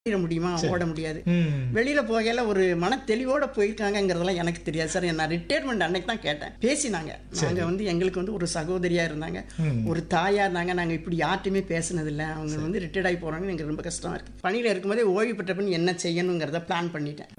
ஓடிட முடியுமா ஓட முடியாது ம். வெளியில போகையில ஒரு மன தெளிவோட போயிருக்காங்கங்கிறதெல்லாம் எனக்கு தெரியாது சார் நான் ரிட்டையர்மெண்ட் அன்னைக்கு தான் கேட்டேன் பேசினாங்க நாங்க வந்து எங்களுக்கு வந்து ஒரு சகோதரியா இருந்தாங்க ஒரு தாயா இருந்தாங்க நாங்க இப்படி யார்ட்டுமே பேசினது இல்ல அவங்க வந்து ரிட்டையர்ட் ஆகி போறாங்கன்னு எனக்கு ரொம்ப கஷ்டமா இருக்கு பணியில இருக்கும்போதே ஓய்வு பெற்ற பின் என்ன செய்யணுங்கிறத பிளான் பண்ணிட்டேன்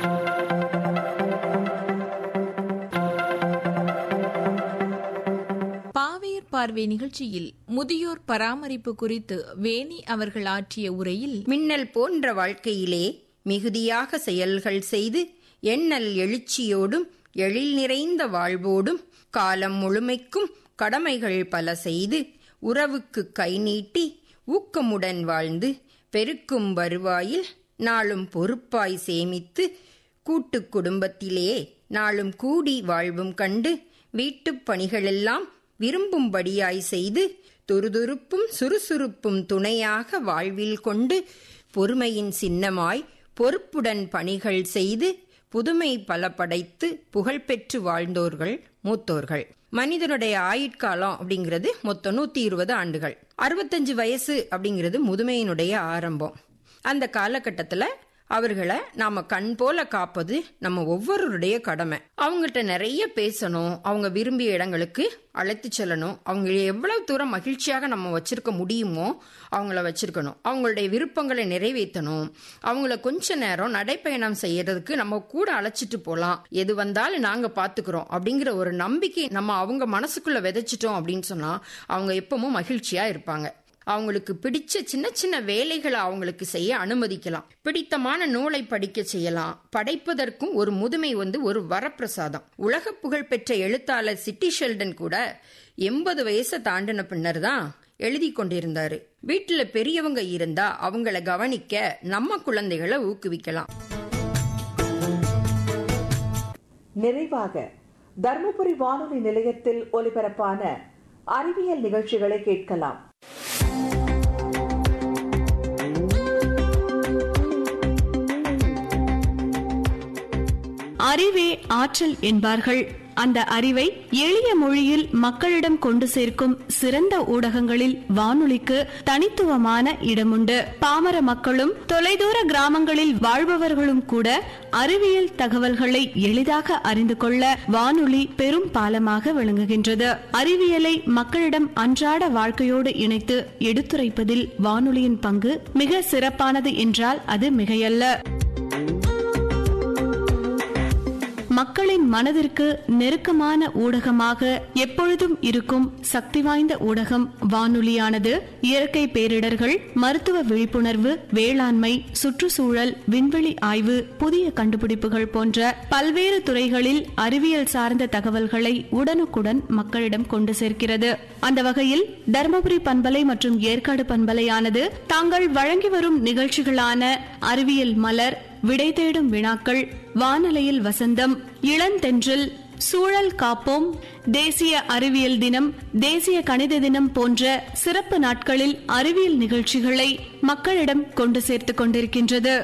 பாவேர் பார்வை நிகழ்ச்சியில் முதியோர் பராமரிப்பு குறித்து வேணி அவர்கள் ஆற்றிய உரையில் மின்னல் போன்ற வாழ்க்கையிலே மிகுதியாக செயல்கள் செய்து எண்ணல் எழுச்சியோடும் எழில் நிறைந்த வாழ்வோடும் காலம் முழுமைக்கும் கடமைகள் பல செய்து உறவுக்கு கை நீட்டி ஊக்கமுடன் வாழ்ந்து பெருக்கும் வருவாயில் நாளும் பொறுப்பாய் சேமித்து கூட்டுக் குடும்பத்திலே நாளும் கூடி வாழ்வும் கண்டு வீட்டுப் பணிகளெல்லாம் விரும்பும்படியாய் செய்து துருதுருப்பும் சுறுசுறுப்பும் துணையாக வாழ்வில் கொண்டு பொறுமையின் சின்னமாய் பொறுப்புடன் பணிகள் செய்து புதுமை பல படைத்து புகழ்பெற்று வாழ்ந்தோர்கள் மூத்தோர்கள் மனிதனுடைய ஆயுட்காலம் அப்படிங்கிறது மொத்தம் நூத்தி இருபது ஆண்டுகள் அறுபத்தஞ்சு வயசு அப்படிங்கிறது முதுமையினுடைய ஆரம்பம் அந்த காலகட்டத்துல அவர்களை நாம கண் போல காப்பது நம்ம ஒவ்வொருடைய கடமை அவங்ககிட்ட நிறைய பேசணும் அவங்க விரும்பிய இடங்களுக்கு அழைத்து செல்லணும் அவங்க எவ்வளவு தூரம் மகிழ்ச்சியாக நம்ம வச்சிருக்க முடியுமோ அவங்கள வச்சிருக்கணும் அவங்களுடைய விருப்பங்களை நிறைவேற்றணும் அவங்கள கொஞ்ச நேரம் நடைப்பயணம் செய்யறதுக்கு நம்ம கூட அழைச்சிட்டு போலாம் எது வந்தாலும் நாங்க பாத்துக்கிறோம் அப்படிங்கிற ஒரு நம்பிக்கை நம்ம அவங்க மனசுக்குள்ள விதைச்சிட்டோம் அப்படின்னு சொன்னா அவங்க எப்பவும் மகிழ்ச்சியா இருப்பாங்க அவங்களுக்கு பிடிச்ச சின்ன சின்ன வேலைகளை அவங்களுக்கு செய்ய அனுமதிக்கலாம் பிடித்தமான நூலை படிக்க செய்யலாம் படைப்பதற்கும் ஒரு முதுமை வந்து ஒரு வரப்பிரசாதம் உலக புகழ் பெற்ற எழுத்தாளர் சிட்டி ஷெல்டன் கூட எண்பது வயசை தாண்டின பின்னர் தான் எழுதி கொண்டிருந்தாரு வீட்டுல பெரியவங்க இருந்தா அவங்கள கவனிக்க நம்ம குழந்தைகளை ஊக்குவிக்கலாம் நிறைவாக தர்மபுரி வானொலி நிலையத்தில் ஒலிபரப்பான அறிவியல் நிகழ்ச்சிகளை கேட்கலாம் அறிவே ஆற்றல் என்பார்கள் அந்த அறிவை எளிய மொழியில் மக்களிடம் கொண்டு சேர்க்கும் சிறந்த ஊடகங்களில் வானொலிக்கு தனித்துவமான இடமுண்டு பாமர மக்களும் தொலைதூர கிராமங்களில் வாழ்பவர்களும் கூட அறிவியல் தகவல்களை எளிதாக அறிந்து கொள்ள வானொலி பெரும் பாலமாக விளங்குகின்றது அறிவியலை மக்களிடம் அன்றாட வாழ்க்கையோடு இணைத்து எடுத்துரைப்பதில் வானொலியின் பங்கு மிக சிறப்பானது என்றால் அது மிகையல்ல மக்களின் மனதிற்கு நெருக்கமான ஊடகமாக எப்பொழுதும் இருக்கும் சக்தி வாய்ந்த ஊடகம் வானொலியானது இயற்கை பேரிடர்கள் மருத்துவ விழிப்புணர்வு வேளாண்மை சுற்றுச்சூழல் விண்வெளி ஆய்வு புதிய கண்டுபிடிப்புகள் போன்ற பல்வேறு துறைகளில் அறிவியல் சார்ந்த தகவல்களை உடனுக்குடன் மக்களிடம் கொண்டு சேர்க்கிறது அந்த வகையில் தருமபுரி பண்பலை மற்றும் ஏற்காடு பண்பலையானது தாங்கள் வழங்கி வரும் நிகழ்ச்சிகளான அறிவியல் மலர் விடை தேடும் வினாக்கள் வானலையில் வசந்தம் இளந்தென்றல் சூழல் காப்போம் தேசிய அறிவியல் தினம் தேசிய கணித தினம் போன்ற சிறப்பு நாட்களில் அறிவியல் நிகழ்ச்சிகளை மக்களிடம் கொண்டு சேர்த்துக் கொண்டிருக்கின்றது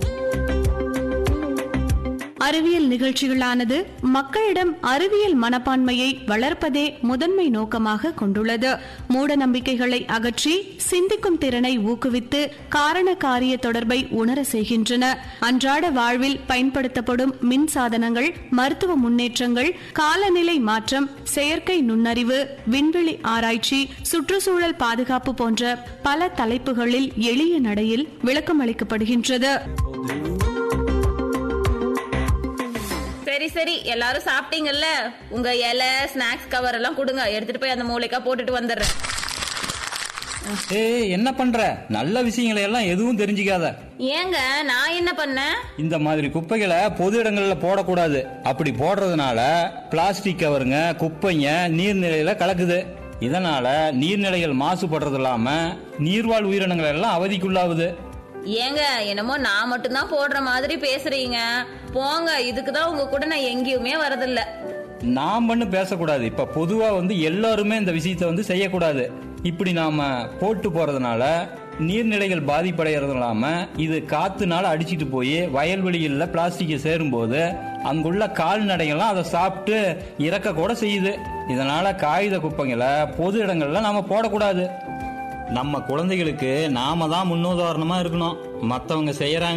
அறிவியல் நிகழ்ச்சிகளானது மக்களிடம் அறிவியல் மனப்பான்மையை வளர்ப்பதே முதன்மை நோக்கமாக கொண்டுள்ளது மூட நம்பிக்கைகளை அகற்றி சிந்திக்கும் திறனை ஊக்குவித்து காரண காரிய தொடர்பை உணர செய்கின்றன அன்றாட வாழ்வில் பயன்படுத்தப்படும் மின் சாதனங்கள் மருத்துவ முன்னேற்றங்கள் காலநிலை மாற்றம் செயற்கை நுண்ணறிவு விண்வெளி ஆராய்ச்சி சுற்றுச்சூழல் பாதுகாப்பு போன்ற பல தலைப்புகளில் எளிய நடையில் விளக்கமளிக்கப்படுகின்றது சரி சரி எல்லாரும் சாப்பிட்டீங்கல்ல உங்க இலை ஸ்நாக்ஸ் கவர் எல்லாம் கொடுங்க எடுத்துட்டு போய் அந்த மூளைக்கா போட்டுட்டு வந்துடுறேன் ஏய் என்ன பண்ற நல்ல விஷயங்களை எல்லாம் எதுவும் தெரிஞ்சுக்காத ஏங்க நான் என்ன பண்ணேன் இந்த மாதிரி குப்பைகளை பொது இடங்கள்ல போடக்கூடாது அப்படி போடுறதுனால பிளாஸ்டிக் கவருங்க குப்பைங்க நீர்நிலையில கலக்குது இதனால நீர்நிலைகள் மாசுபடுறது இல்லாம நீர்வாழ் உயிரினங்கள் எல்லாம் அவதிக்குள்ளாகுது ஏங்க என்னமோ நான் மட்டும்தான் போடுற மாதிரி பேசுறீங்க போங்க இதுக்கு தான் உங்க கூட நான் எங்கேயுமே வரதில்ல நாம் பண்ணு பேசக்கூடாது இப்ப பொதுவா வந்து எல்லாருமே இந்த விஷயத்தை வந்து செய்யக்கூடாது இப்படி நாம போட்டு போறதுனால நீர்நிலைகள் பாதிப்படைகிறது இல்லாம இது காத்துனால அடிச்சிட்டு போய் வயல்வெளிகள்ல பிளாஸ்டிக்கை சேரும்போது அங்குள்ள கால்நடைகள்லாம் அதை சாப்பிட்டு இறக்க கூட செய்யுது இதனால காகித குப்பைங்களை பொது இடங்கள்ல நாம போடக்கூடாது நம்ம குழந்தைகளுக்கு நாம தான் முன்னுதாரணமா இருக்கணும் மத்தவங்க செய்யறாங்க